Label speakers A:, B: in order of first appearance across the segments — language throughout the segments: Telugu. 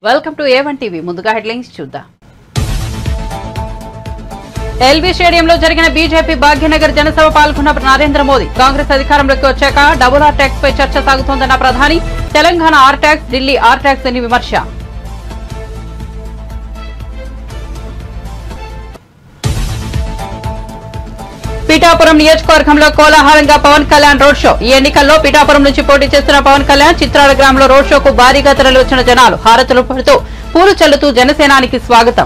A: వెల్కమ్ టు ఏవన్ టీవీ ముందుగా హెడ్లైన్స్ చూద్దాం ఎల్బీ స్టేడియంలో జరిగిన బీజేపీ భాగ్యనగర్ జనసభ పాల్గొన్న నరేంద్ర మోదీ కాంగ్రెస్ అధికారంలోకి వచ్చాక డబుల్ ఆర్ ట్యాక్స్ పై చర్చ సాగుతోందన్న ప్రధాని Telangana R tax Delhi R tax అని విమర్శ పిఠాపురం నియోజకవర్గంలో కోలాహలంగా పవన్ కళ్యాణ్ రోడ్ షో ఈ ఎన్నికల్లో పిఠాపురం నుంచి పోటీ చేస్తున్న పవన్ కళ్యాణ్ చిత్రాల గ్రామంలో రోడ్ షోకు భారీగా తరలివచ్చిన జనాలు హారతులు పడుతూ పూలు చల్లుతూ జనసేనానికి స్వాగతం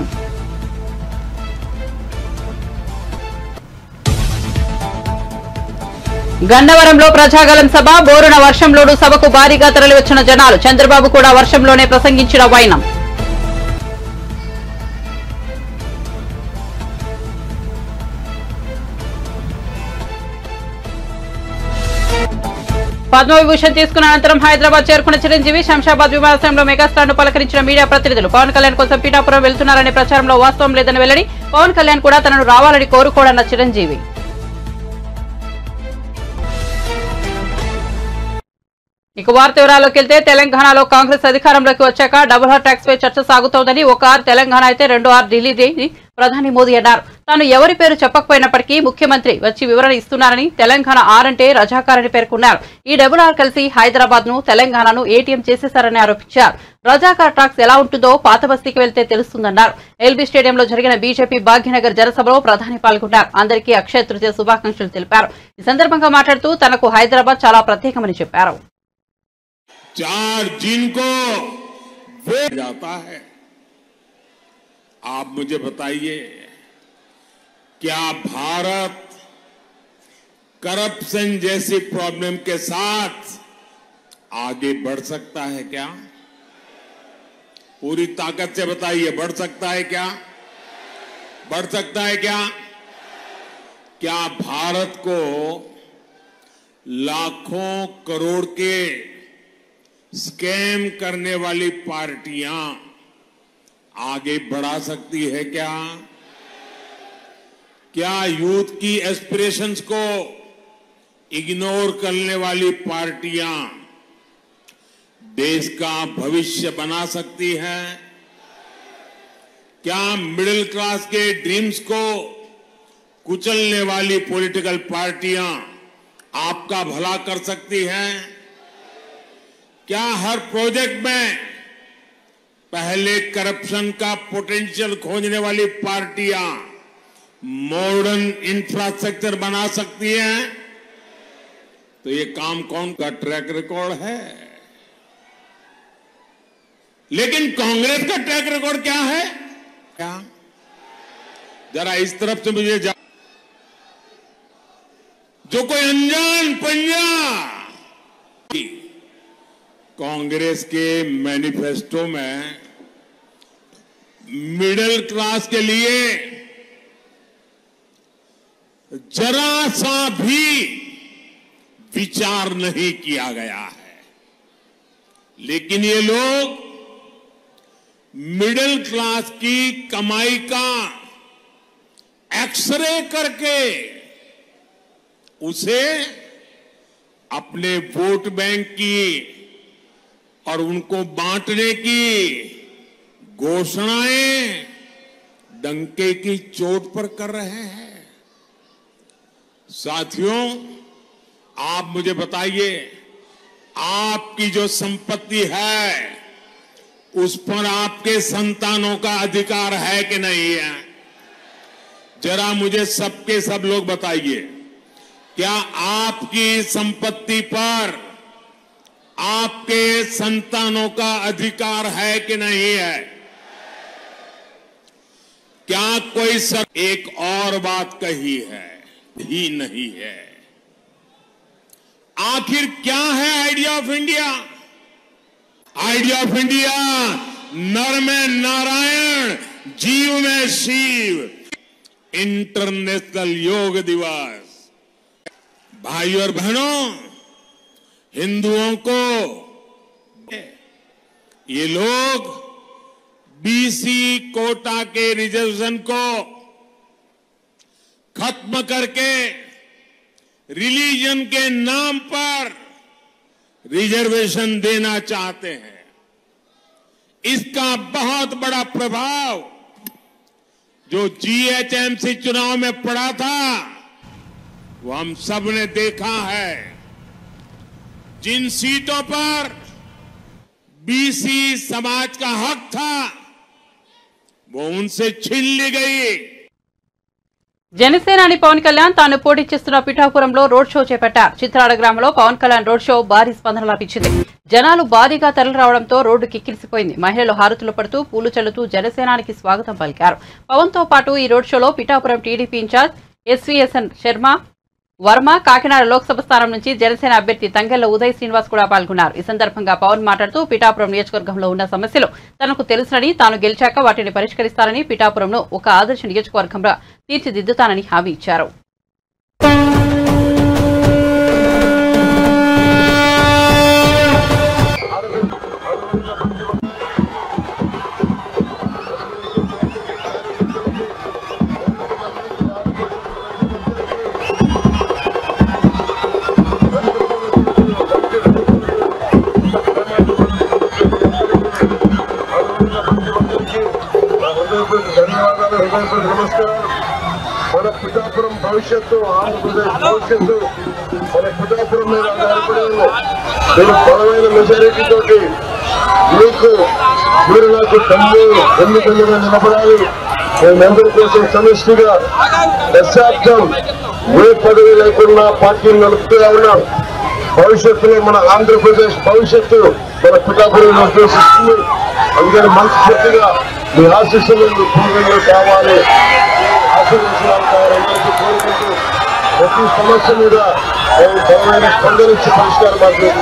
A: గన్నవరంలో ప్రజాగలం సభ బోరున వర్షంలోడు సభకు భారీగా తరలివచ్చిన జనాలు చంద్రబాబు కూడా వర్షంలోనే ప్రసంగించిన వైనం పద్మవిభూషణ్ తీసుకున్న అనంతరం హైదరాబాద్ చేరుకున్న చిరంజీవి శంషాబాద్ విమానాశ్రయంలో మెగాస్టార్ ను పలకరించిన మీడియా ప్రతినిధులు పవన్ కళ్యాణ్ కోసం పీఠాపురం వెళ్తున్నారనే ప్రచారంలో వాస్తవం లేదని వెల్లడి పవన్ కళ్యాణ్ కూడా తనను రావాలని కోరుకోడన్న చిరంజీవి ఇక వార్త వివరాల్లోకి వెళ్తే తెలంగాణలో కాంగ్రెస్ అధికారంలోకి వచ్చాక డబుల్ ఆర్ ట్యాక్స్ పై చర్చ సాగుతోందని ఒక ఆర్ తెలంగాణ అయితే రెండు ఆర్ ఢిల్లీది ప్రధాని మోదీ అన్నారు తాను ఎవరి పేరు చెప్పకపోయినప్పటికీ ముఖ్యమంత్రి వచ్చి వివరణ ఇస్తున్నారని తెలంగాణ ఆర్ అంటే రజాకార్ అని పేర్కొన్నారు ఈ డబుల్ ఆర్ కలిసి హైదరాబాద్ ను తెలంగాణను ఏటీఎం చేసేశారని ఆరోపించారు రజాకార్ టాక్స్ ఎలా ఉంటుందో పాత బస్తీకి వెళ్తే తెలుస్తుందన్నారు ఎల్బీ స్టేడియంలో జరిగిన బీజేపీ భాగ్యనగర్ జనసభలో ప్రధాని పాల్గొన్నారు అందరికీ అక్షయ తృతీయ శుభాకాంక్షలు తెలిపారు ఈ సందర్భంగా మాట్లాడుతూ తనకు హైదరాబాద్ చాలా ప్రత్యేకమని చెప్పారు
B: चार जिन को वो जाता है आप मुझे बताइए क्या भारत करप्शन जैसी प्रॉब्लम के साथ आगे बढ़ सकता है क्या पूरी ताकत से बताइए बढ़ सकता है क्या बढ़ सकता है क्या क्या भारत को लाखों करोड़ के स्कैम करने वाली पार्टियां आगे बढ़ा सकती है क्या क्या यूथ की एस्पिरेशंस को इग्नोर करने वाली पार्टियां देश का भविष्य बना सकती है क्या मिडिल क्लास के ड्रीम्स को कुचलने वाली पॉलिटिकल पार्टियां आपका भला कर सकती हैं क्या हर प्रोजेक्ट में पहले करप्शन का पोटेंशियल खोजने वाली पार्टियां मॉडर्न इंफ्रास्ट्रक्चर बना सकती हैं तो ये काम कौन का ट्रैक रिकॉर्ड है लेकिन कांग्रेस का ट्रैक रिकॉर्ड क्या है क्या जरा इस तरफ से मुझे जा... जो कोई अनजान पंजा कांग्रेस के मैनिफेस्टो में मिडिल क्लास के लिए जरा सा भी विचार नहीं किया गया है लेकिन ये लोग मिडिल क्लास की कमाई का एक्सरे करके उसे अपने वोट बैंक की और उनको बांटने की घोषणाएं डंके की चोट पर कर रहे हैं साथियों आप मुझे बताइए आपकी जो संपत्ति है उस पर आपके संतानों का अधिकार है कि नहीं है जरा मुझे सबके सब लोग बताइए क्या आपकी संपत्ति पर आपके संतानों का अधिकार है कि नहीं है क्या कोई सर एक और बात कही है ही नहीं है आखिर क्या है idea of India idea of India नर में नारायण जीव में शिव इंटरनेशनल योग दिवस भाई और बहनों हिंदुओं को ये लोग बीसी कोटा के रिजर्वेशन को खत्म करके रिलीजन के नाम पर रिजर्वेशन देना चाहते हैं इसका बहुत बड़ा प्रभाव जो जीएचएमसी चुनाव में पड़ा था वो हम सब ने देखा है जिन सीटों पर बीसी समाज का हक था वो उनसे छीन ली गई
A: జనసేనాని పవన్ కళ్యాణ్ తాను పోటీ చేస్తున్న పిఠాపురంలో రోడ్ షో చేపట్టారు చిత్రాడ గ్రామంలో పవన్ కళ్యాణ్ రోడ్ షో భారీ స్పందన లభించింది జనాలు భారీగా తరలి రావడంతో రోడ్డు కిక్కిరిసిపోయింది మహిళలు హారతులు పడుతూ పూలు చల్లుతూ జనసేనానికి స్వాగతం పలికారు పవన్ తో పాటు ఈ రోడ్ షోలో Pithapuram TDP in charge SVSN Sharma Varma Kakinada Lok Sabha స్థానం నుంచి జనసేన అభ్యర్థి తంగెళ్ల ఉదయ్ శ్రీనివాస్ కూడా పాల్గొన్నారు ఈ సందర్భంగా పవన్ మాట్లాడుతూ పిఠాపురం నియోజకవర్గంలో ఉన్న సమస్యలు తనకు తెలుసునని తాను గెలిచాక వాటిని పరిష్కరిస్తానని పిఠాపురంను ఒక ఆదర్శ నియోజకవర్గంగా తీర్చిదిద్దుతానని హామీ ఇచ్చారు
C: ధన్యవాదాలు హృదయపూర్వక నమస్కారం మన పిఠాపురం భవిష్యత్తు ఆంధ్రప్రదేశ్ భవిష్యత్తు మన పిఠాపురం మీద ఆధారపడి ఉంది నేను బలమైన మెజారిటీ తోటి మీకు మీరు నాకు తమ్ము ఎన్నికలుగా నిలబడాలి మేమందరి కోసం సమిష్టిగా దశాబ్దం ఏ పదవి లేకుండా పార్టీని నడుపుతూ ఉన్నాం భవిష్యత్తులో మన ఆంధ్రప్రదేశ్ భవిష్యత్తు మన పిఠాపురం ఉద్దేశిస్తుంది అందుకని మనస్ఫూర్తిగా మీ ఆశీస్సులు మీ పూర్వీకులు కావాలి ఆశీర్వచనాలు కావాలని కోరుకుంటూ ప్రతి సమస్య మీద మేము బలమైన స్పందన ఇచ్చి పరిష్కార మార్గం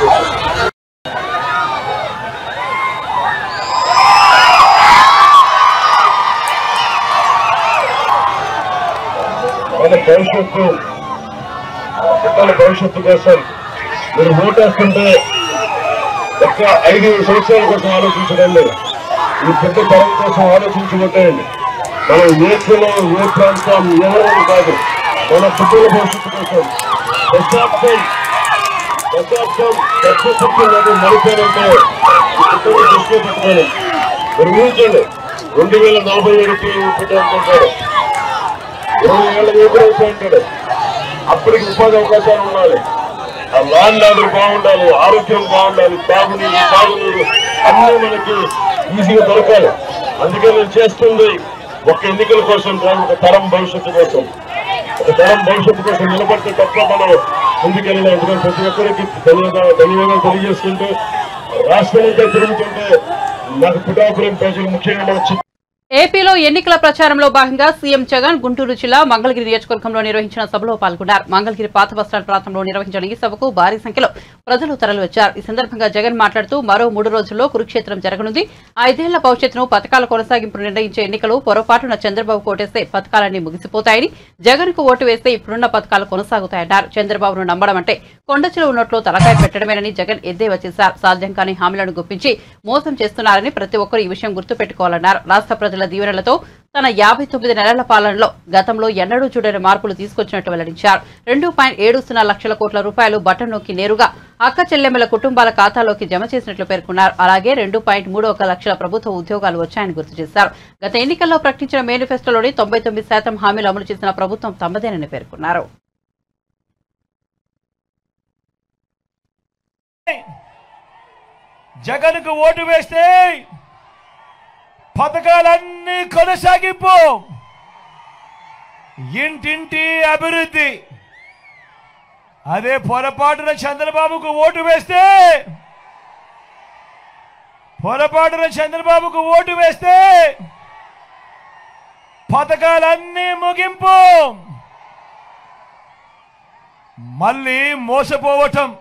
C: మన భవిష్యత్తు పిల్లల భవిష్యత్తు కోసం మీరు ఓటేస్తుంటే ఒక్క ఐదు సంవత్సరాల కోసం ఆలోచించకండి ఈ పెద్ద తరం కోసం ఆలోచించుకుంటేయండి మనం ఏ కులం ఏ ప్రాంతం ఎవరని కాదు మన పిల్లల భవిష్యత్తు కోసం దశాబ్దం దశాబ్దం దశాబ్దం నడిపారంటే పిల్లలు దృష్టిలో పెట్టుకోండి మీరు ఊహించండి రెండు వేల నలభై ఏడు పెట్టారు ఇరవై ఏళ్ళ యువకుడు అయిపోయింటాడు అప్పటికి ఉపాధి అవకాశాలు ఉండాలి ఆ ల్యాండ్ ఆర్డర్ బాగుండాలి ఆరోగ్యం బాగుండాలి తాగునీరు తాగునీరు అన్నీ మనకి ఈజీగా దొరకాలి అందుకే నేను చేస్తుంది ఒక ఎన్నికల కోసం కాదు ఒక తరం భవిష్యత్తు కోసం ఒక తరం భవిష్యత్తు కోసం నిలబడితే తప్ప మనం ముందుకెళ్ళలేం ఎందుకంటే ప్రతి ఒక్కరికి ధన్యవాదాలు ధన్యవాదాలు తెలియజేస్తుంటే రాష్ట్రం అంతా తిరుగుతుంటే నాకు పిఠాపురం ప్రజలు ముఖ్యంగా మన చిత్త
A: ఏపీలో ఎన్నికల ప్రచారంలో భాగంగా సీఎం జగన్ గుంటూరు జిల్లా మంగళగిరి నియోజకవర్గంలో నిర్వహించిన సభలో పాల్గొన్నారు మంగళగిరి పాత బస్టాండ్ ప్రాంతంలో నిర్వహించిన ఈ సభకు భారీ సంఖ్యలో ప్రజలు తరలివచ్చారు ఈ సందర్భంగా జగన్ మాట్లాడుతూ మరో మూడు రోజుల్లో కురుక్షేత్రం జరగనుంది ఐదేళ్ల భవిష్యత్తును పథకాల కొనసాగింపు నిర్ణయించే ఎన్నికలు పొరపాటున చంద్రబాబు ఓటేస్తే పథకాలన్నీ ముగిసిపోతాయని జగన్ కు ఓటు వేస్తే ఇప్పుడున్న పథకాలు కొనసాగుతాయన్నారు చంద్రబాబును నమ్మడం అంటే కొండ చెరువు నోట్లో తలకాయ పెట్టడమేనని జగన్ ఎద్దేవా చేశారు సాధ్యం కాని హామీలను గుప్పించి మోసం చేస్తున్నారని ప్రతి ఒక్కరు ఈ విషయం గుర్తుపెట్టుకోవాలన్నారు రాష్ట్ర ప్రజల దీవెనలతో తన యాభై తొమ్మిది నెలల పాలనలో గతంలో ఎన్నడూ చూడని మార్పులు తీసుకొచ్చినట్టు వెల్లడించారు రెండు పాయింట్ ఏడు సున్నా లక్షల కోట్ల రూపాయలు బటన్ నొక్కి నేరుగా అక్క చెల్లెమ్మల కుటుంబాల ఖాతాలోకి జమ చేసినట్లు పేర్కొన్నారు అలాగే రెండు పాయింట్ మూడు ఒక లక్షల ప్రభుత్వ ఉద్యోగాలు వచ్చాయని గుర్తు చేశారు గత ఎన్నికల్లో ప్రకటించిన మేనిఫెస్టోలోని తొంభై తొమ్మిది శాతం హామీలు అమలు చేసిన ప్రభుత్వం తమదేనని పేర్కొన్నారు
D: జగన్కు ఓటు వేస్తే పథకాలన్నీ కొనసాగింపు ఇంటింటి అభివృద్ధి అదే పొరపాటున చంద్రబాబుకు ఓటు వేస్తే పొరపాటున చంద్రబాబుకు ఓటు వేస్తే పథకాలన్నీ ముగింపు మళ్ళీ మోసపోవటం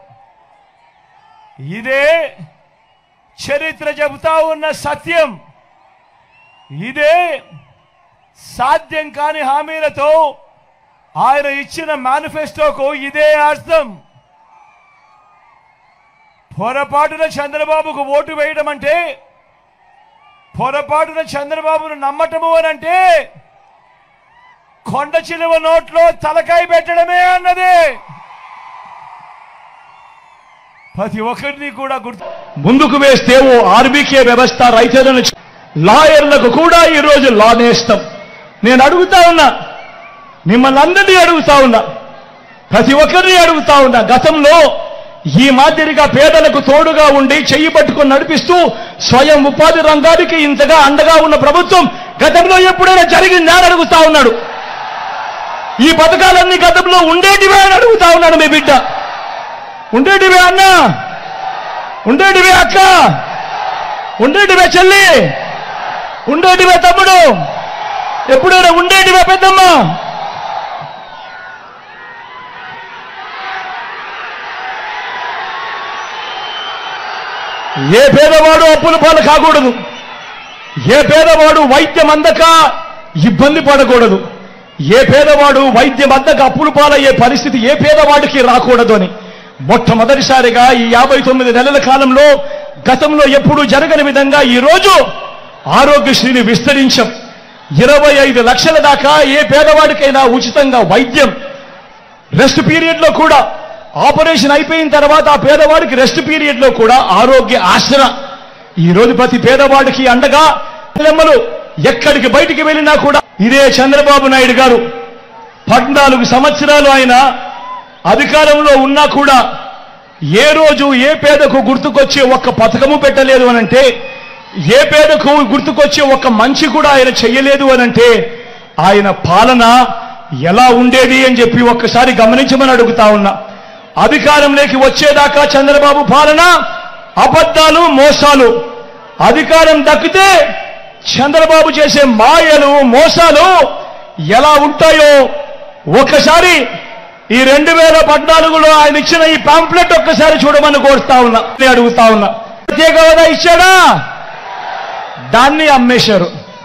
D: ఇదే చరిత్ర చెబుతా ఉన్న సత్యం ఇదే సాధ్యం కాని హామీలతో ఆయన ఇచ్చిన మేనిఫెస్టోకు ఇదే అర్థం పొరపాటున చంద్రబాబుకు ఓటు వేయడం అంటే పొరపాటున చంద్రబాబును నమ్మటము అని అంటే కొండ చిలువ నోట్లో తలకాయ పెట్టడమే అన్నది ప్రతి ఒక్కరిని కూడా గుర్తు
E: ముందుకు వేస్తే ఓ ఆర్బీకే వ్యవస్థ రైతులను చ- లాయర్లకు కూడా ఈ రోజు లా నేస్తాం నేను అడుగుతా ఉన్నా మిమ్మల్ని అందరినీ అడుగుతా ఉన్నా ప్రతి ఒక్కరిని అడుగుతా ఉన్నా గతంలో ఈ మాదిరిగా పేదలకు తోడుగా ఉండి చెయ్యి పట్టుకొని నడిపిస్తూ స్వయం ఉపాధి రంగానికి ఇంతగా అండగా ఉన్న ప్రభుత్వం గతంలో ఎప్పుడైనా జరిగిందా అని అడుగుతా ఉన్నాడు ఈ పథకాలన్నీ గతంలో ఉండేటివే అని అడుగుతా ఉన్నాడు మీ బిడ్డ ఉండేటివే అన్నా ఉండేటివే అక్క ఉండేటివే చెల్లి ఉండేటివే తమ్ముడు ఎప్పుడైనా ఉండేటివే పెద్దమ్మ ఏ పేదవాడు అప్పుల పాలు కాకూడదు ఏ పేదవాడు వైద్యం అందక ఇబ్బంది పడకూడదు ఏ పేదవాడు వైద్యం అందక అప్పులు పాలయ్యే పరిస్థితి ఏ పేదవాడికి రాకూడదు అని మొట్టమొదటిసారిగా ఈ యాభై తొమ్మిది నెలల కాలంలో గతంలో ఎప్పుడూ జరగని విధంగా ఈ రోజు ఆరోగ్యశ్రీని విస్తరించాం ఇరవై ఐదు లక్షల దాకా ఏ పేదవాడికైనా ఉచితంగా వైద్యం రెస్ట్ పీరియడ్ లో కూడా ఆపరేషన్ అయిపోయిన తర్వాత ఆ పేదవాడికి రెస్ట్ పీరియడ్ లో కూడా ఆరోగ్య ఆసరా ఈ రోజు ప్రతి పేదవాడికి అండగా లెమ్మలు ఎక్కడికి బయటికి వెళ్ళినా కూడా ఇదే చంద్రబాబు నాయుడు గారు పద్నాలుగు సంవత్సరాలు ఆయన అధికారంలో ఉన్నా కూడా ఏ రోజు ఏ పేదకు గుర్తుకొచ్చే ఒక్క పథకము పెట్టలేదు అనంటే ఏ పేదకు గుర్తుకొచ్చే ఒక్క మంచి కూడా ఆయన చెయ్యలేదు అనంటే ఆయన పాలన ఎలా ఉండేది అని చెప్పి ఒక్కసారి గమనించమని అడుగుతా ఉన్నా అధికారంలోకి వచ్చేదాకా చంద్రబాబు పాలన అబద్ధాలు మోసాలు అధికారం దక్కితే చంద్రబాబు చేసే మాయలు మోసాలు ఎలా ఉంటాయో ఒక్కసారి ఈ రెండు వేల పద్నాలుగులో ఆయన ఇచ్చిన ఈ పాంప్లెట్ ఒక్కసారి చూడమని కోరుతా ఉన్నా నేను అడుగుతా ఉన్నా ప్రత్యేక హోదా ఇచ్చాడా దాన్ని అమ్మేశారు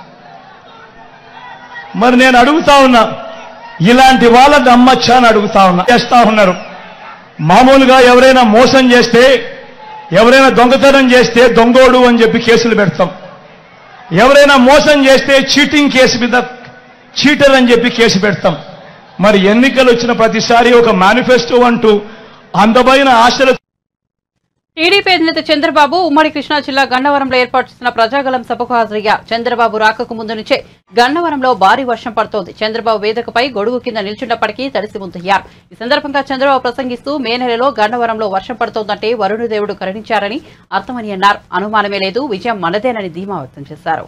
E: మరి నేను అడుగుతా ఉన్నా ఇలాంటి వాళ్ళని నమ్మచ్చా అని అడుగుతా ఉన్నా చేస్తా ఉన్నారు మామూలుగా ఎవరైనా మోసం చేస్తే ఎవరైనా దొంగతనం చేస్తే దొంగోడు అని చెప్పి కేసులు పెడతాం ఎవరైనా మోసం చేస్తే చీటింగ్ కేసు మీద చీటర్ అని చెప్పి కేసు పెడతాం మరి ఎన్నికలు వచ్చిన ప్రతిసారి ఒక మేనిఫెస్టో అంటూ అందమైన ఆశలు
A: టీడీపీ అధినేత చంద్రబాబు ఉమ్మడి కృష్ణా జిల్లా గన్నవరంలో ఏర్పాటు చేసిన ప్రజాగలం సభకు హాజరయ్యారు చంద్రబాబు రాకకు ముందు నుంచే గన్నవరంలో భారీ వర్షం పడుతోంది చంద్రబాబు వేదికపై గొడుగు కింద నిల్చున్నప్పటికీ తడిసి ముందయ్యారు ఈ సందర్భంగా చంద్రబాబు ప్రసంగిస్తూ మే నెలలో గన్నవరంలో వర్షం పడుతోందంటే వరుణదేవుడు కరుణించారని అర్థమని అన్నారు అనుమానమే లేదు విజయం మనదేనని ధీమా వ్యక్తం చేశారు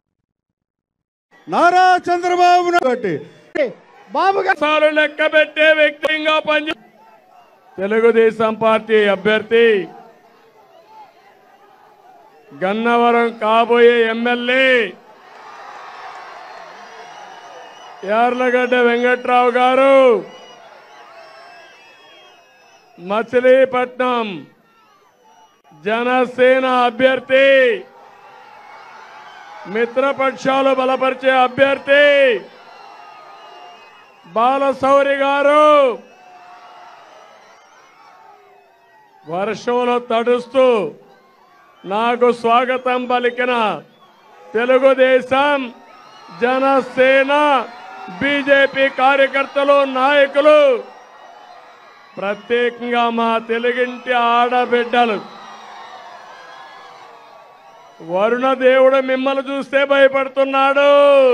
F: నారా చంద్రబాబు నాయుడు బాబు గారు
D: సార్లు లెక్క పెట్టే వ్యక్తిగా పనిచే తెలుగుదేశం పార్టీ అభ్యర్థి గన్నవరం కాబోయే ఎమ్మెల్యే యార్లగడ్డ వెంకట్రావు గారు మచిలీపట్నం జనసేన అభ్యర్థి మిత్రపక్షాలు బలపరిచే అభ్యర్థి బాలశౌరి గారు వర్షంలో తడుస్తూ నాకు స్వాగతం పలికిన తెలుగుదేశం జనసేన బీజేపీ కార్యకర్తలు నాయకులు ప్రత్యేకంగా మా తెలుగింటి ఆడబిడ్డలు వరుణ దేవుడు మిమ్మల్ని చూస్తే భయపడుతున్నాడు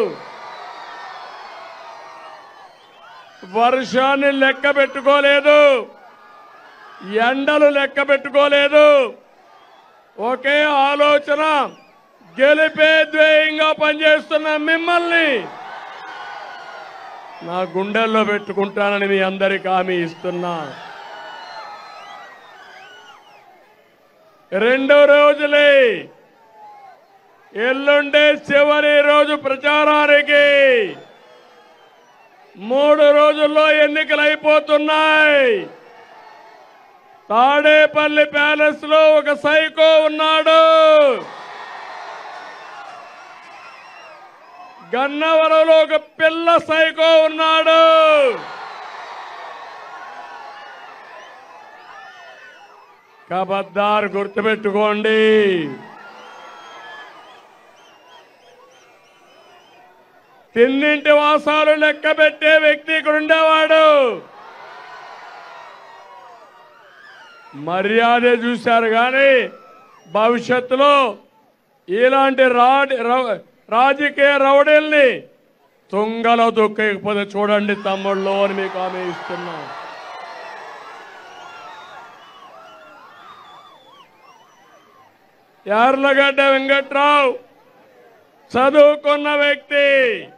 D: వర్షాన్ని లెక్క పెట్టుకోలేదు ఎండలు లెక్క పెట్టుకోలేదు ఒకే ఆలోచన గెలిపే ధ్యేయంగా పనిచేస్తున్న మిమ్మల్ని నా గుండెల్లో పెట్టుకుంటానని మీ అందరికి హామీ ఇస్తున్నా రెండు రోజులే ఎల్లుండే చివరి రోజు ప్రచారానికి మూడు రోజుల్లో ఎన్నికలు అయిపోతున్నాయి తాడేపల్లి ప్యాలెస్ లో ఒక సైకో ఉన్నాడు గన్నవరంలో ఒక పిల్ల సైకో ఉన్నాడు కబద్దార్ గుర్తుపెట్టుకోండి తిన్నింటి వాసాలు లెక్క పెట్టే వ్యక్తి ఇక్కడ ఉండేవాడు మర్యాద చూశారు కానీ భవిష్యత్తులో ఇలాంటి రాడి రవ- రాజకీయ రౌడీల్ని తుంగలో దొక్కకపోతే చూడండి తమ్ముళ్ళు అని మీకు హామీ ఇస్తున్నాం యార్లగడ్డ వెంకట్రావు చదువుకున్న వ్యక్తి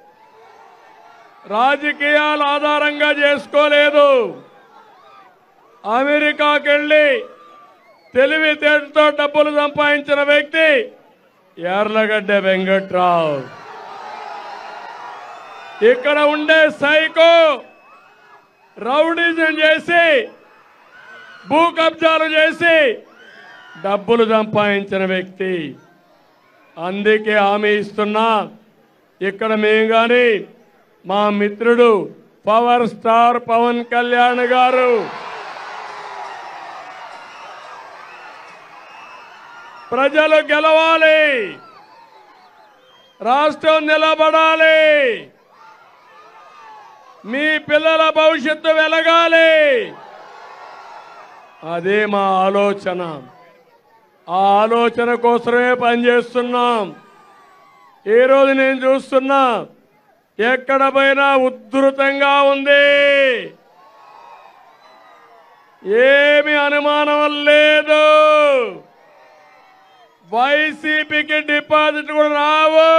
D: రాజకీయాలు ఆధారంగా చేసుకోలేదు అమెరికాకి వెళ్ళి తెలివితేటతో డబ్బులు సంపాదించిన వ్యక్తి యార్లగడ్డ వెంకట్రావు ఇక్కడ ఉండే సైకో రౌడీజం చేసి భూ కబ్జాలు చేసి డబ్బులు సంపాదించిన వ్యక్తి అందుకే హామీ ఇస్తున్నా ఇక్కడ మేము కానీ మా మిత్రుడు పవర్ స్టార్ పవన్ కళ్యాణ్ గారు ప్రజలు గెలవాలి రాష్ట్రం నిలబడాలి మీ పిల్లల భవిష్యత్తు వెలగాలి అదే మా ఆలోచన ఆ ఆలోచన కోసమే పనిచేస్తున్నాం ఈ రోజు నేను చూస్తున్నా ఎక్కడ పోయినా ఉద్ధృతంగా ఉంది ఏమి అనుమానం లేదు వైసీపీకి డిపాజిట్ కూడా రావు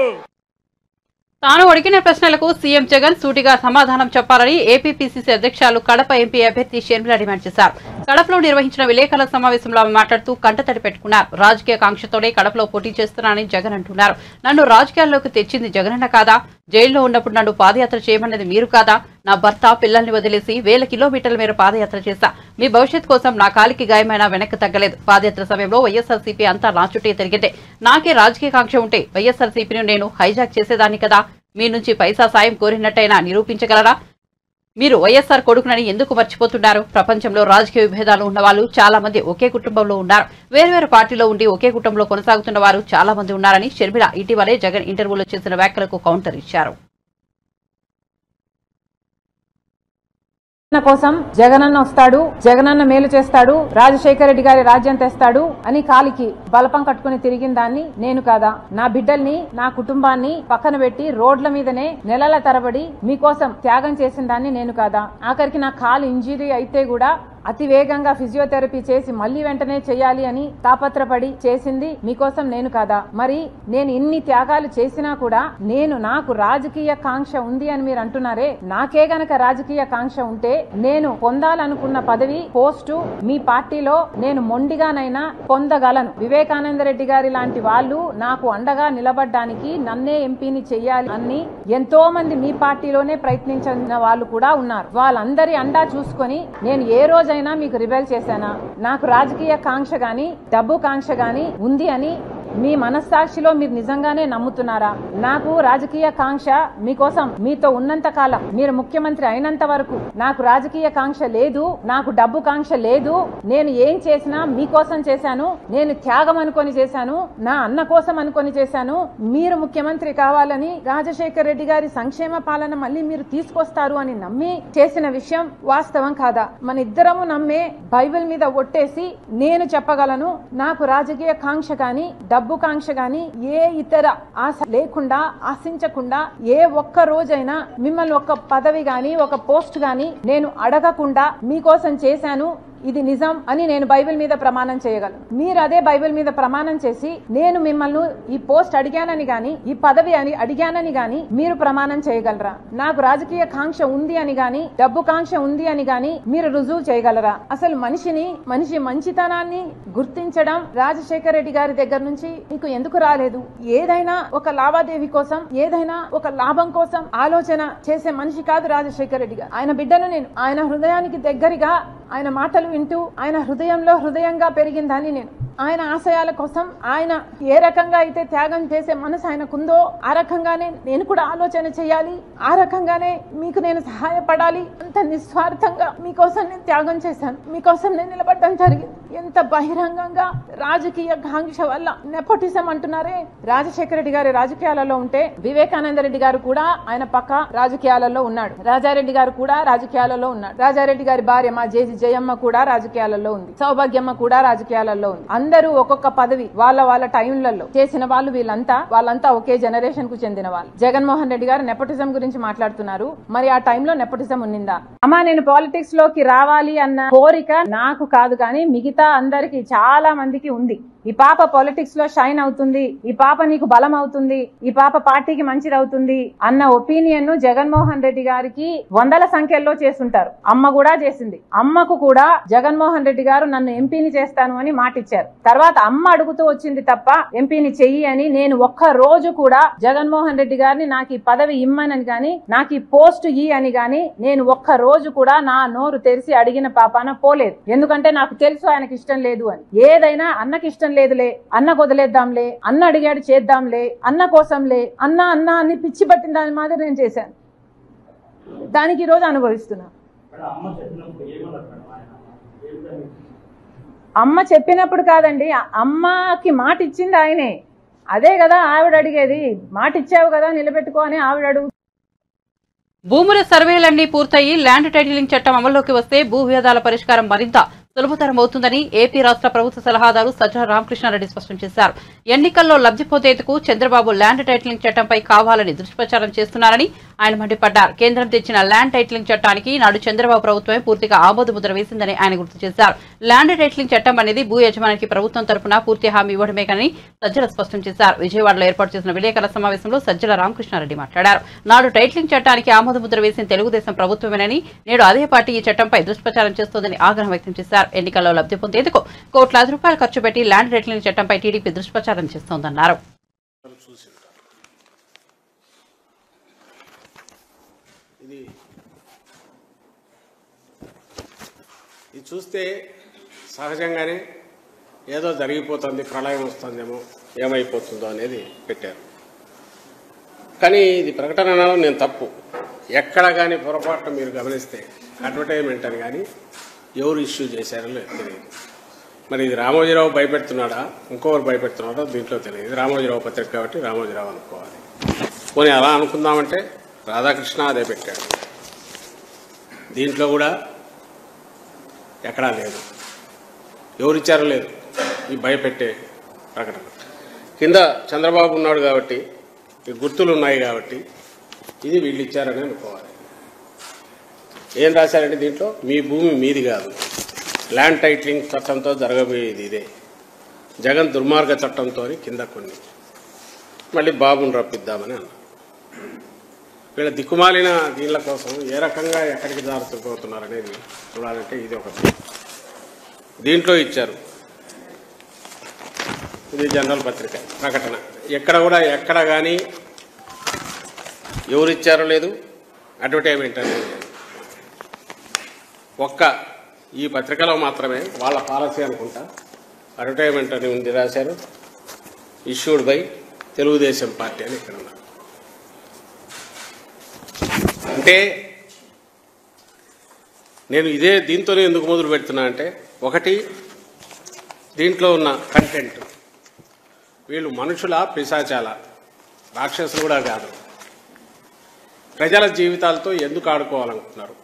A: తాను అడిగిన ప్రశ్నలకు సీఎం జగన్ సూటిగా సమాధానం చెప్పాలని ఏపీపీసీసీ అధ్యక్షులు కడప ఎంపీ అభ్యర్థి షర్మిల డిమాండ్ చేశారు కడపలో నిర్వహించిన విలేకరుల సమావేశంలో ఆమె మాట్లాడుతూ కంటతడి పెట్టుకున్నారు రాజకీయ కాంక్షతోనే కడపలో పోటీ చేస్తున్నానని జగన్ అంటున్నారు నన్ను రాజకీయాల్లోకి తెచ్చింది జగనన్న కాదా జైల్లో ఉన్నప్పుడు నన్ను పాదయాత్ర చేయమన్నది మీరు కాదా నా భర్త పిల్లల్ని వదిలేసి వేల కిలోమీటర్ల మేర పాదయాత్ర చేశా మీ భవిష్యత్ కోసం నా కాలికి గాయమైనా వెనక్కి తగ్గలేదు పాదయాత్ర సమయంలో వైఎస్ఆర్సీపీ అంతా నా చుట్టే తిరిగితే నాకే రాజకీయ కాంక్ష ఉంటే వైఎస్ఆర్సీపీని నేను హైజాక్ చేసేదాన్ని కదా మీ నుంచి పైసా సాయం కోరినట్టయినా నిరూపించగలరా మీరు వైఎస్ఆర్ కొడుకునని ఎందుకు మర్చిపోతున్నారు ప్రపంచంలో రాజకీయ విభేదాలు ఉన్న వాళ్ళు చాలా మంది ఒకే కుటుంబంలో ఉన్నారు వేర్వేరు పార్టీలో ఉండి ఒకే కుటుంబంలో కొనసాగుతున్న వారు చాలా మంది ఉన్నారని షర్మిల ఇటీవలే జగన్ ఇంటర్వ్యూలో చేసిన వ్యాఖ్యలకు కౌంటర్ ఇచ్చారు
G: జగనన్న కోసం జగనన్న వస్తాడు జగనన్న మేలు చేస్తాడు రాజశేఖర రెడ్డి గారి రాజ్యం తెస్తాడు అని కాలికి బలపం కట్టుకుని తిరిగిన దాన్ని నేను కాదా నా బిడ్డల్ని నా కుటుంబాన్ని పక్కన పెట్టి రోడ్ల మీదనే నెలల తరబడి మీకోసం త్యాగం చేసిన దాన్ని నేను కాదా ఆఖరికి నా కాలు ఇంజురీ అయితే కూడా అతి వేగంగా ఫిజియోథెరపీ చేసి మళ్ళీ వెంటనే చేయాలి అని తాపత్రపడి చేసింది మీకోసం నేను కాదా మరి నేను ఇన్ని త్యాగాలు చేసినా కూడా నేను నాకు రాజకీయ కాంక్ష ఉంది అని మీరు అంటున్నారే నాకే గనక రాజకీయ కాంక్ష ఉంటే నేను పొందాలనుకున్న పదవి పోస్టు మీ పార్టీలో నేను మొండిగానైనా పొందగలను వివేకానంద రెడ్డి గారి లాంటి వాళ్ళు నాకు అండగా నిలబడ్డానికి నన్నే ఎంపీని చెయ్యాలి అని ఎంతో మంది మీ పార్టీలోనే ప్రయత్నించిన వాళ్ళు కూడా ఉన్నారు వాళ్ళందరి అండా చూసుకొని నేను ఏ రోజైనా మీకు రిబెల్ చేశానా నాకు రాజకీయ కాంక్ష గాని డబ్బు కాంక్ష గాని ఉంది అని మీ మనస్సాక్షిలో మీరు నిజంగానే నమ్ముతున్నారా నాకు రాజకీయ కాంక్ష మీకోసం మీతో ఉన్నంత కాలం మీరు ముఖ్యమంత్రి అయినంత వరకు నాకు రాజకీయ కాంక్ష లేదు నాకు డబ్బు కాంక్ష లేదు నేను ఏం చేసినా మీకోసం చేశాను నేను త్యాగం అనుకొని చేశాను నా అన్న కోసం అనుకొని చేశాను మీరు ముఖ్యమంత్రి కావాలని రాజశేఖర్ రెడ్డి గారి సంక్షేమ పాలన మళ్ళీ మీరు తీసుకొస్తారు అని నమ్మి చేసిన విషయం వాస్తవం కాదా మన ఇద్దరము నమ్మే బైబిల్ మీద ఒట్టేసి నేను చెప్పగలను నాకు రాజకీయ కాంక్ష కానీ డబ్బు కాంక్ష గాని ఏ ఇతర ఆశ లేకుండా ఆశించకుండా ఏ ఒక్క రోజైనా మిమ్మల్ని ఒక పదవి గాని ఒక పోస్ట్ గాని నేను అడగకుండా మీకోసం చేశాను ఇది నిజం అని నేను బైబిల్ మీద ప్రమాణం చేయగలను మీరు అదే బైబిల్ మీద ప్రమాణం చేసి నేను మిమ్మల్ని ఈ పోస్ట్ అడిగానని గాని ఈ పదవి అని అడిగానని గాని మీరు ప్రమాణం చేయగలరా నాకు రాజకీయ కాంక్ష ఉంది అని గాని డబ్బు కాంక్ష ఉంది అని గాని మీరు రుజువు చేయగలరా అసలు మనిషిని మనిషి మంచితనాన్ని గుర్తించడం రాజశేఖర రెడ్డి గారి దగ్గర నుంచి మీకు ఎందుకు రాలేదు ఏదైనా ఒక లావాదేవీ కోసం ఏదైనా ఒక లాభం కోసం ఆలోచన చేసే మనిషి కాదు రాజశేఖర రెడ్డి గారు ఆయన బిడ్డను నేను ఆయన హృదయానికి దగ్గరగా ఆయన మాటలు వింటూ ఆయన హృదయంలో హృదయంగా పెరిగిందని నేను ఆయన ఆశయాల కోసం ఆయన ఏ రకంగా అయితే త్యాగం చేసే మనసు ఆయనకుందో ఆ రకంగానే నేను కూడా ఆలోచన చేయాలి ఆ రకంగానే మీకు నేను సహాయపడాలి అంత నిస్వార్థంగా మీకోసం నేను త్యాగం చేశాను మీకోసం నేను నిలబడడం జరిగింది ఎంత బహిరంగంగా రాజకీయ కాంక్ష వల్ల నెపోటిజం అంటున్నారే రాజశేఖర రెడ్డి గారి రాజకీయాలలో ఉంటే వివేకానంద రెడ్డి గారు కూడా ఆయన పక్క రాజకీయాలలో ఉన్నాడు రాజారెడ్డి గారు కూడా రాజకీయాలలో ఉన్నాడు రాజారెడ్డి గారి భార్య మా జేజి జయమ్మ కూడా రాజకీయాలలో ఉంది సౌభాగ్యమ్మ కూడా రాజకీయాలలో ఉంది అందరూ ఒక్కొక్క పదవి వాళ్ళ వాళ్ళ టైంలలో చేసిన వాళ్ళు వీళ్ళంతా వాళ్ళంతా ఒకే జనరేషన్ కు చెందిన వాళ్ళు జగన్మోహన్ రెడ్డి గారు నెపోటిజం గురించి మాట్లాడుతున్నారు మరి ఆ టైంలో నెపోటిజం ఉన్నిందా అమ్మా నేను పాలిటిక్స్ లోకి రావాలి అన్న కోరిక నాకు కాదు కానీ మిగతా అందరికి చాలా మందికి ఉంది ఈ పాప పాలిటిక్స్ లో షైన్ అవుతుంది ఈ పాప నీకు బలం అవుతుంది ఈ పాప పార్టీకి మంచిది అవుతుంది అన్న ఒపీనియన్ ను జగన్మోహన్ రెడ్డి గారికి వందల సంఖ్యలో చేస్తుంటారు అమ్మ కూడా చేసింది అమ్మకు కూడా జగన్మోహన్ రెడ్డి గారు నన్ను ఎంపీని చేస్తాను అని మాట ఇచ్చారు తర్వాత అమ్మ అడుగుతూ వచ్చింది తప్ప ఎంపీని చెయ్యి అని నేను ఒక్క రోజు కూడా జగన్మోహన్ రెడ్డి గారిని నాకు ఈ పదవి ఇమ్మనని గాని నాకు ఈ పోస్ట్ ఇ అని గాని నేను ఒక్క రోజు కూడా నా నోరు తెరిచి అడిగిన పాపాన పోలేదు ఎందుకంటే నాకు తెలుసు ఆయనకి ఇష్టం లేదు అని ఏదైనా అన్నకి ఇష్టం లేదులే అన్న వదిలేద్దాంలే అన్న అడిగాడు చేద్దాంలే అన్న కోసంలే అన్న అన్న అని పిచ్చి పట్టిన దాని మాదిరి నేను చేశాను దానికి ఈ రోజు అనుభవిస్తున్నా అమ్మ చెప్పినప్పుడు కాదండి అ- అమ్మకి మాట ఇచ్చింది ఆయనే అదే కదా ఆవిడ అడిగేది మాట ఇచ్చావు కదా నిలబెట్టుకో అని ఆవిడ అడుగు
A: భూముల సర్వేలన్నీ పూర్తయి ల్యాండ్ టైటిలింగ్ చట్టం అమల్లోకి వస్తే భూ వివాదాల పరిష్కారం మరింత సులభతరం అవుతుందని ఏపీ రాష్ట్ర ప్రభుత్వ సలహాదారు సజ్జల రామకృష్ణారెడ్డి స్పష్టం చేశారు ఎన్నికల్లో లబ్ధి పొందేందుకు చంద్రబాబు ల్యాండ్ టైటిలింగ్ చట్టంపై కావాలని దుష్ప్రచారం చేస్తున్నారని ఆయన మండిపడ్డారు కేంద్రం తెచ్చిన ల్యాండ్ టైటిలింగ్ చట్టానికి నాడు చంద్రబాబు ప్రభుత్వమే పూర్తిగా ఆమోదముద్ర వేసిందని ఆయన గుర్తు చేశారు ల్యాండ్ టైటిలింగ్ చట్టం అనేది భూ యజమానికి ప్రభుత్వం తరపున పూర్తి హామీ ఇవ్వడమే కానీ సజ్జల స్పష్టం చేశారు విజయవాడలో ఏర్పాటు చేసిన విలేకరుల సమావేశంలో సజ్జల రామకృష్ణారెడ్డి మాట్లాడారు నాడు టైటిలింగ్ చట్టానికి ఆమోదముద్ర వేసిన తెలుగుదేశం ప్రభుత్వమేనని నేడు అదే పార్టీ ఈ చట్టంపై దుష్ప్రచారం చేస్తోందని ఆగ్రహం వ్యక్తం చేశారు ఎన్నికల్లో లబ్ధి పొందేందుకు కోట్లాది రూపాయలు ఖర్చు పెట్టి ల్యాండ్ టైటిలింగ్ చట్టంపై టీడీపీ దుష్ప్రచారం చేస్తోందన్నారు
H: ఇది ఇది చూస్తే సహజంగానే ఏదో జరిగిపోతుంది ప్రళయం వస్తుందేమో ఏమైపోతుందో అనేది పెట్టారు కానీ ఇది ప్రకటన అనడం నేను తప్పు ఎక్కడ కానీ పొరపాటున మీరు గమనిస్తే అడ్వర్టైజ్మెంట్ అని కానీ ఎవరు ఇష్యూ చేశారో లేదు తెలియదు మరి ఇది రామోజీరావు భయపెడుతున్నాడా ఇంకొకరు భయపెడుతున్నాడో దీంట్లో తెలియదు ఇది రామోజీరావు పత్రిక కాబట్టి రామోజీరావు అనుకోవాలి పోనీ అలా అనుకుందామంటే రాధాకృష్ణ అదే పెట్టాడు దీంట్లో కూడా ఎక్కడా లేదు ఎవరిచ్చారో లేదు ఈ భయపెట్టే ప్రకటన కింద చంద్రబాబు ఉన్నాడు కాబట్టి ఈ గుర్తులు ఉన్నాయి కాబట్టి ఇది వీళ్ళు ఇచ్చారని అనుకోవాలి ఏం రాశారంటే దీంట్లో మీ భూమి మీది కాదు ల్యాండ్ టైటిలింగ్ చట్టంతో జరగబోయేది ఇదే జగన్ దుర్మార్గ చట్టంతో కింద కొన్ని మళ్ళీ బాబుని రప్పిద్దామని అన్నారు వీళ్ళ దిక్కుమాలిన దీనిల కోసం ఏ రకంగా ఎక్కడికి జారుతుపోతున్నారు అనేది చూడాలంటే ఇది ఒకటి దీంట్లో ఇచ్చారు ఇది జనరల్ పత్రిక ప్రకటన ఎక్కడ కూడా ఎక్కడ కానీ ఎవరు ఇచ్చారో లేదు అడ్వర్టైజ్మెంట్ అనేది లేదు ఒక్క ఈ పత్రికలో మాత్రమే వాళ్ళ పాలసీ అనుకుంటా అడ్వర్టైజ్మెంట్ అని ఉంది రాశారు ఇష్యూడ్ బై తెలుగుదేశం పార్టీ అని ఇక్కడ ఉన్నారు అంటే నేను ఇదే దీంతోనే ఎందుకు మొదలు పెడుతున్నా అంటే ఒకటి దీంట్లో ఉన్న కంటెంట్ వీళ్ళు మనుషుల పిశాచాల రాక్షసులు కూడా కాదు ప్రజల జీవితాలతో ఎందుకు ఆడుకోవాలనుకుంటున్నారు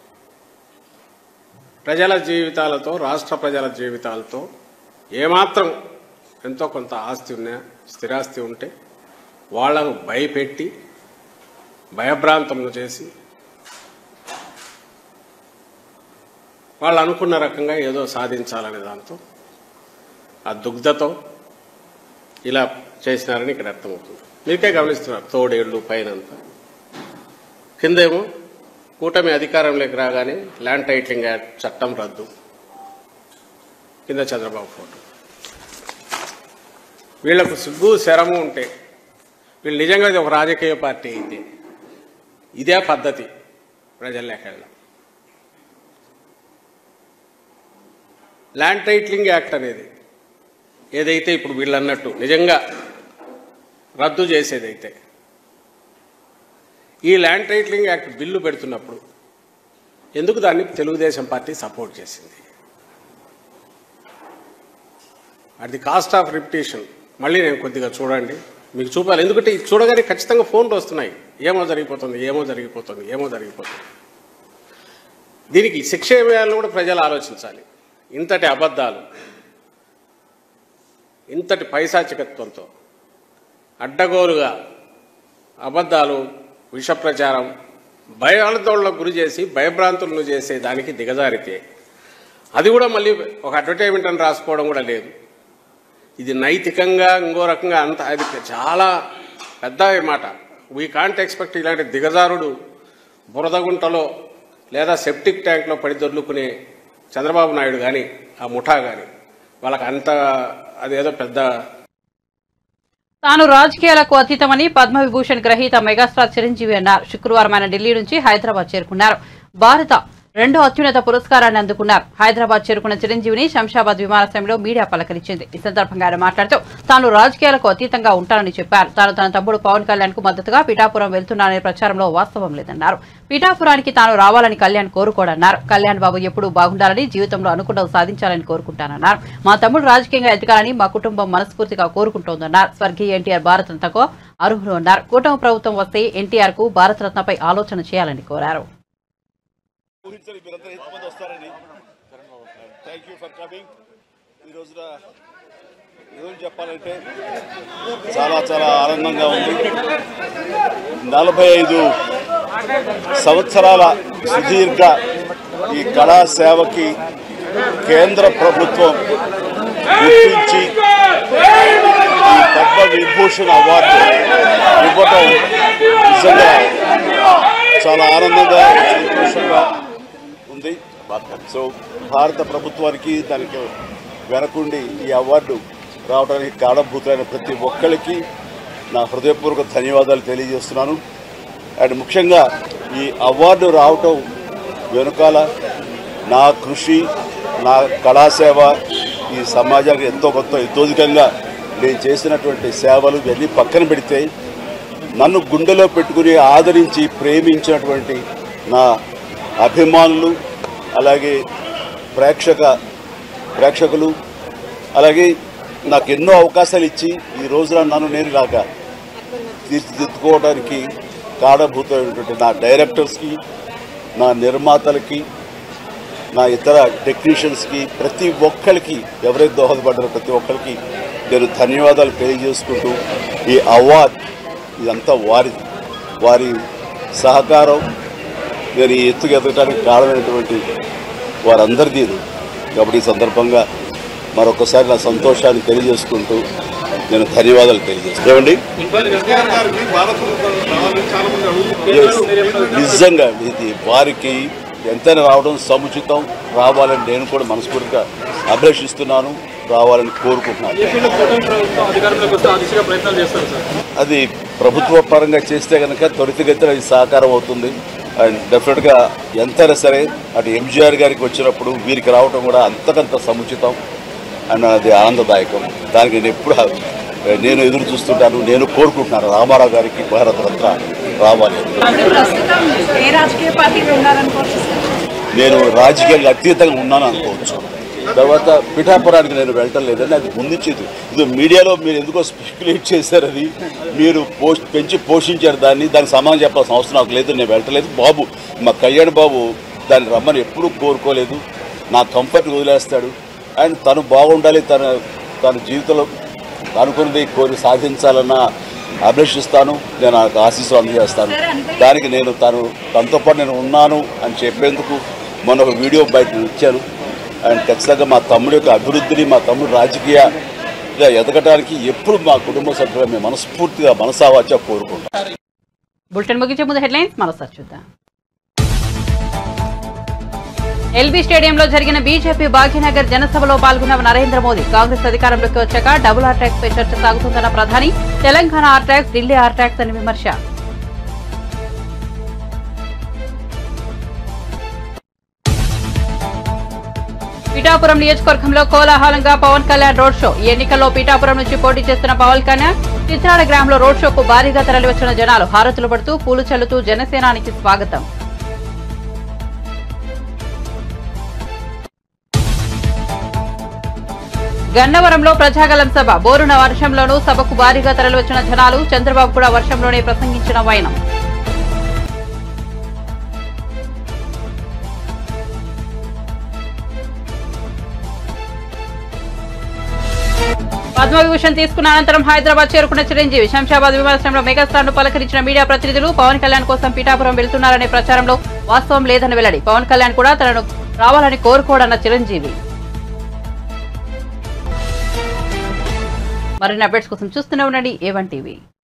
H: ప్రజల జీవితాలతో రాష్ట్ర ప్రజల జీవితాలతో ఏమాత్రం ఎంతో కొంత ఆస్తి ఉన్నా స్థిరాస్తి ఉంటే వాళ్ళను భయపెట్టి భయభ్రాంతములు చేసి వాళ్ళు అనుకున్న రకంగా ఏదో సాధించాలనే దాంతో ఆ దుగ్ధతో ఇలా చేసినారని ఇక్కడ అర్థమవుతుంది మీకే గమనిస్తున్నారు తోడేళ్ళు పైనంతా కిందేమో కూటమి అధికారంలోకి రాగానే ల్యాండ్ టైటిలింగ్ యాక్ట్ చట్టం రద్దు కింద చంద్రబాబు ఫోటో వీళ్లకు సిగ్గు శరము ఉంటే వీళ్ళు నిజంగా ఇది ఒక రాజకీయ పార్టీ అయితే ఇదే పద్ధతి ప్రజల్లోకి వెళ్ళడం ల్యాండ్ టైటిలింగ్ యాక్ట్ అనేది ఏదైతే ఇప్పుడు వీళ్ళు అన్నట్టు నిజంగా రద్దు చేసేదైతే ఈ ల్యాండ్ టైటిలింగ్ యాక్ట్ బిల్లు పెడుతున్నప్పుడు ఎందుకు దాన్ని తెలుగుదేశం పార్టీ సపోర్ట్ చేసింది at the cost of repetition మళ్ళీ నేను కొద్దిగా చూడండి మీకు చూపాలి ఎందుకంటే ఇది చూడగానే ఖచ్చితంగా ఫోన్లు వస్తున్నాయి ఏమో జరిగిపోతుంది ఏమో జరిగిపోతుంది ఏమో జరిగిపోతుంది దీనికి శిక్ష ఏం వేయాలని కూడా ప్రజలు ఆలోచించాలి ఇంతటి అబద్ధాలు ఇంతటి పైశాచికత్వంతో అడ్డగోలుగా అబద్ధాలు విష ప్రచారం భయాందోళనకు గురి చేసి భయభ్రాంతులను చేసే దానికి దిగజారితే అది కూడా మళ్ళీ ఒక అడ్వర్టైజ్మెంట్ అని రాసుకోవడం కూడా లేదు ఇది నైతికంగా ఇంకో రకంగా అంత అది చాలా పెద్ద మాట వీ కాంట్ ఎక్స్పెక్ట్ ఇలాంటి దిగజారుడు బురదగుంటలో లేదా సెప్టిక్ ట్యాంక్లో పడి దొర్లుకునే చంద్రబాబు నాయుడు కానీ ఆ ముఠా కానీ వాళ్ళకి అంత అదేదో పెద్ద
A: తాను రాజకీయాలకు అతీతమని పద్మవిభూషణ్ గ్రహీత మెగాస్టార్ చిరంజీవి అన్నారు శుక్రవారం ఆయన ఢిల్లీ నుంచి హైదరాబాద్ చేరుకున్నారు భారత రెండో అత్యున్నత పురస్కారాన్ని అందుకున్నారు హైదరాబాద్ చేరుకున్న చిరంజీవిని శంషాబాద్ విమానాశ్రయంలో మీడియా పలకరించింది ఈ సందర్భంగా ఆయన మాట్లాడుతూ తాను రాజకీయాలకు అతీతంగా ఉంటానని చెప్పారు తాను తన తమ్ముడు పవన్ కళ్యాణ్ కు మద్దతుగా పిఠాపురం వెళ్తున్నాననే ప్రచారంలో వాస్తవం లేదన్నారు పిఠాపురానికి తాను రావాలని కళ్యాణ్ కోరుకోడన్నారు కళ్యాణ్ బాబు ఎప్పుడూ బాగుండాలని జీవితంలో అనుకున్నది సాధించాలని కోరుకుంటానన్నారు మా తమ్ముడు రాజకీయంగా ఎదగాలని మా కుటుంబం మనస్ఫూర్తిగా కోరుకుంటోందన్నారు స్వర్గీయ ఎన్టీఆర్ భారతరత్నకు అర్హులు అన్నారు కూటమి ప్రభుత్వం వస్తే ఎన్టీఆర్ కు భారతరత్నపై ఆలోచన చేయాలని కోరారు
I: ఊహించండి మీరంతా ఎంతమంది వస్తారని థ్యాంక్ యూ ఫర్ కమింగ్ ఈ రోజున నిజం చెప్పాలంటే చాలా చాలా ఆనందంగా ఉంది నలభై ఐదు సంవత్సరాల సుదీర్ఘ ఈ కళా సేవకి కేంద్ర ప్రభుత్వం గుర్తించి ఈ పద్మ విభూషణ్ అవార్డు ఇవ్వటం నిజంగా చాలా ఆనందంగా సంతోషంగా ఉంది సో భారత ప్రభుత్వానికి దానికి వెనకుండి ఈ అవార్డు రావడానికి కారణభూతులైన ప్రతి ఒక్కరికి నా హృదయపూర్వక ధన్యవాదాలు తెలియజేస్తున్నాను అండ్ ముఖ్యంగా ఈ అవార్డు రావటం వెనుకాల నా కృషి నా కళాసేవ ఈ సమాజానికి ఎంతో కొంత ఇతోధికంగా నేను చేసినటువంటి సేవలు ఇవన్నీ పక్కన పెడితే నన్ను గుండెలో పెట్టుకుని ఆదరించి ప్రేమించినటువంటి నా అభిమానులు అలాగే ప్రేక్షక ప్రేక్షకులు అలాగే నాకు ఎన్నో అవకాశాలు ఇచ్చి ఈ రోజున నన్ను నేను ఇలాగా తీర్చిదిద్దుకోవడానికి కారణభూతమైనటువంటి నా డైరెక్టర్స్కి నా నిర్మాతలకి నా ఇతర టెక్నీషియన్స్కి ప్రతి ఒక్కరికి ఎవరైతే దోహదపడ్డారో ప్రతి ఒక్కరికి నేను ధన్యవాదాలు తెలియజేసుకుంటూ ఈ అవార్డ్ ఇదంతా వారిది వారి సహకారం నేను ఈ ఎత్తుకు ఎదగడానికి కారణమైనటువంటి వారందరిది ఇది. కాబట్టి ఈ సందర్భంగా మరొకసారి నా సంతోషాన్ని తెలియజేసుకుంటూ నేను ధన్యవాదాలు తెలియజేస్తాను ఏమండి Yes. నిజంగా ఇది వారికి ఎంతైనా రావడం సముచితం రావాలని నేను కూడా మనస్ఫూర్తిగా అభిలషిస్తున్నాను రావాలని కోరుకుంటున్నాను అది ప్రభుత్వ పరంగా చేస్తే కనుక త్వరితగతిన ఇది సహకారం అవుతుంది అండ్ డెఫినెట్గా ఎంతైనా సరే అటు ఎంజీఆర్ గారికి వచ్చినప్పుడు వీరికి రావటం కూడా అంతకంత సముచితం అండ్ అది ఆనందదాయకం దానికి నేను ఎప్పుడు నేను ఎదురు చూస్తుంటాను నేను కోరుకుంటున్నాను రామారావు గారికి భారత రత్న రావాలి అని.
J: ప్రస్తుతం ఏ రాజకీయ పార్టీలో ఉన్నారనుకోవచ్చు
I: నేను రాజకీయంగా అతీతంగా ఉన్నాను అనుకోవచ్చు తర్వాత పిఠాపురానికి నేను వెళ్ళటం లేదని అది ముందుచ్చేది ఇది మీడియాలో మీరు ఎందుకో స్పెక్యులేట్ చేశారు అది మీరు పోస్ట్ పెంచి పోషించారు దాన్ని దానికి సమాధానం చెప్పాల్సిన అవసరం నాకు లేదు నేను వెళ్ళటలేదు బాబు మా కళ్యాణ్ బాబు దాన్ని రమ్మని ఎప్పుడూ కోరుకోలేదు నా కంఫర్ట్ వదిలేస్తాడు అండ్ తను బాగుండాలి తన తన జీవితంలో అనుకున్నది కోరి సాధించాలన్న అభిలషిస్తాను నేను నాకు ఆశీస్సులు అందజేస్తాను దానికి నేను తను తనతో పాటు నేను ఉన్నాను అని చెప్పేందుకు మొన్న ఒక వీడియో బయట ఇచ్చాను అండ్ ఖచ్చితంగా మా తమ్ముడి యొక్క అభివృద్ధిని మా తమ్ముడు రాజకీయంగా ఎదగడానికి ఎప్పుడు మా కుటుంబ సభ్యులు మేము మనస్ఫూర్తిగా మనసావాచ కోరుకుంటాం
A: బులెటిన్ ముగించే ముందు హెడ్లైన్స్ మరోసారి చూద్దాం ఎల్బీ స్టేడియంలో జరిగిన బీజేపీ భాగ్యనగర్ జనసభలో పాల్గొన్న నరేంద్ర మోదీ కాంగ్రెస్ అధికారంలోకి వచ్చాక డబుల్ ఆర్ ట్యాక్స్ పై చర్చ సాగుతుందన్న ప్రధాని Telangana R tax Delhi R tax అని విమర్శ పిఠాపురం నియోజకవర్గంలో కోలాహలంగా పవన్ కళ్యాణ్ రోడ్ షో ఈ ఎన్నికల్లో పిఠాపురం నుంచి పోటీ చేస్తున్న పవన్ కళ్యాణ్ చిత్రాడ గ్రామంలో రోడ్ షోకు భారీగా తరలివచ్చిన జనాలు హారతులు పడుతూ పూలు చల్లుతూ జనసేనానికి స్వాగతం గన్నవరంలో ప్రజాగలం సభ బోరున వర్షంలోనూ సభకు భారీగా తరలివచ్చిన జనాలు చంద్రబాబు కూడా వర్షంలోనే ప్రసంగించిన వైనం పద్మవిభూషణ్ తీసుకున్న అనంతరం హైదరాబాద్ చేరుకున్న చిరంజీవి శంషాబాద్ విమానాశ్రయంలో మెగాస్టార్ ను పలకరించిన మీడియా ప్రతినిధులు పవన్ కళ్యాణ్ కోసం పిఠాపురం వెళ్తున్నారనే ప్రచారంలో వాస్తవం లేదని వెల్లడి పవన్ కళ్యాణ్ కూడా తనను రావాలని కోరుకోడన్న చిరంజీవి మరిన్ని అప్డేట్స్ కోసం చూస్తూనే ఉండండి ఏవన్ టీవీ